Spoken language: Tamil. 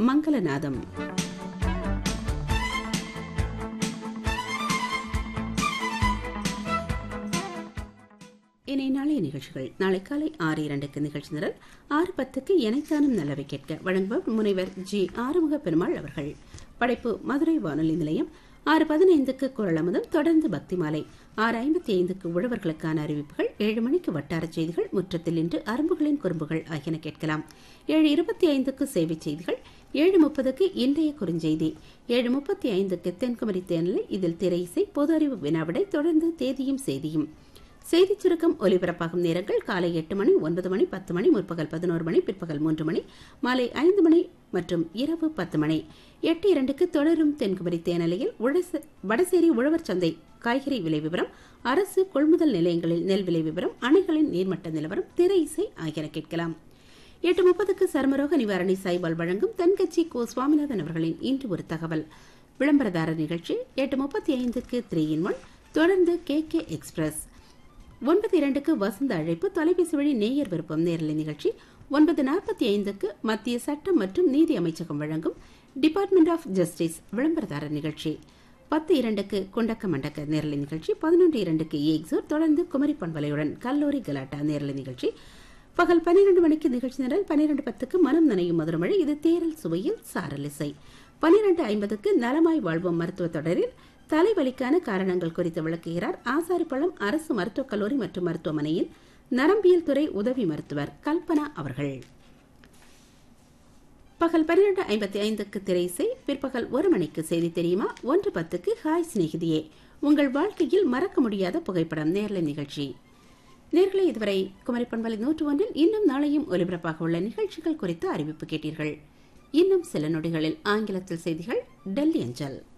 மங்களநாதம் இனி நாளைய நிகழ்ச்சிகள் நாளை காலை ஆறு இரண்டுக்கு நிகழ்ச்சி நிரல் ஆறு பத்துக்கு எனைத்தானும் நல்லவை கேட்க வழங்குபவர் முனைவர் ஜி ஆறுமுக பெருமாள் அவர்கள் படைப்பு மதுரை வானொலி நிலையம் ஆறு பதினைந்துக்கு குரல் அமுதம் தொடர்ந்து பக்தி மாலை ஆறு ஐம்பத்தி ஐந்துக்கு உழவர்களுக்கான அறிவிப்புகள் ஏழு மணிக்கு வட்டார செய்திகள் முற்றத்தில் இன்று அரும்புகளின் குறும்புகள் ஆகியன கேட்கலாம் ஏழு இருபத்தி ஐந்துக்கு சேவை செய்திகள் ஏழு முப்பதுக்கு இன்றைய குறுஞ்செய்தி ஏழு முப்பத்தி ஐந்துக்கு தென்குமரி தேனலை இதில் திரை இசை பொது அறிவு வினாவிடை தொடர்ந்து தேதியும் செய்தியும் செய்திச் சுருக்கம் ஒலிபரப்பாகும் நேரங்கள் காலை எட்டு மணி ஒன்பது மணி பத்து மணி முற்பகல் பதினோரு மணி பிற்பகல் மூன்று மணி மாலை ஐந்து மணி மற்றும் இரவு பத்து மணி எட்டு இரண்டுக்கு தொடரும் தென்குமரி தேனலையில் உழச- வடசேரி உழவர் சந்தை காய்கறி விலை விவரம் அரசு கொள்முதல் நிலையங்களில் நெல் விலை விவரம் அணைகளின் நீர்மட்ட நிலவரம் திரை இசை ஆகியன கேட்கலாம் எட்டு முப்பதுக்கு சர்மரோக நிவாரணி சைபால் வழங்கும் தென்கட்சி கோ சுவாமிநாதன் அவர்களின் இன்று ஒரு தகவல் விளம்பரதாரர் நிகழ்ச்சி எட்டு முப்பத்தி ஐந்துக்கு த்ரீ இன் ஒன் தொடர்ந்து கே கே எக்ஸ்பிரஸ் ஒன்பது இரண்டுக்கு வசந்த அழைப்பு தொலைபேசி வழி நேயர் விருப்பம் நேரலை நிகழ்ச்சி ஒன்பது நாற்பத்தி ஐந்துக்கு மத்திய சட்டம் மற்றும் நீதி அமைச்சகம் வழங்கும் டிபார்ட்மெண்ட் ஆஃப் ஜஸ்டிஸ் விளம்பரதாரர் நிகழ்ச்சி பத்து இரண்டுக்கு கொண்டக்க மண்டக்க நேரலை நிகழ்ச்சி பதினொன்று இரண்டுக்கு ஏக்ஸூர் தொடர்ந்து குமரி பண்பலையுடன் கல்லூரி கலாட்டா நேரலை நிகழ்ச்சி பகல் பன்னிரண்டு மணிக்கு நிகழ்ச்சி நிரல் பன்னிரண்டு பத்துக்கு மனம் நனையும் மதுரமழை இது தேரல் சுவையில் சாரல் இசை பன்னிரண்டு ஐம்பதுக்கு நலமாய் வாழ்வோம் மருத்துவ தொடரில் தலைவலிக்கான காரணங்கள் குறித்து விளக்குகிறார் ஆசாரிப்பள்ளம் அரசு மருத்துவக் கல்லூரி மற்றும் மருத்துவமனையின் நரம்பியல் துறை உதவி மருத்துவர் கல்பனா அவர்கள் பகல் பன்னிரண்டு ஐம்பத்தி ஐந்துக்கு திரைசை பிற்பகல் ஒரு மணிக்கு செய்தி தெரியுமா ஒன்று பத்துக்கு ஹாய் சிநேகிதியே உங்கள் வாழ்க்கையில் மறக்க முடியாத புகைப்படம் நேர்ல நிகழ்ச்சி நேர்களை இதுவரை குமரி பண்பலை நூற்று ஒன்றில் இன்னும் நாளையும் ஒலிபரப்பாக உள்ள நிகழ்ச்சிகள் குறித்த அறிவிப்பு கேட்டீர்கள் இன்னும் சில நொடிகளில் ஆங்கிலத்தில் செய்திகள் டெல்லி அஞ்சல்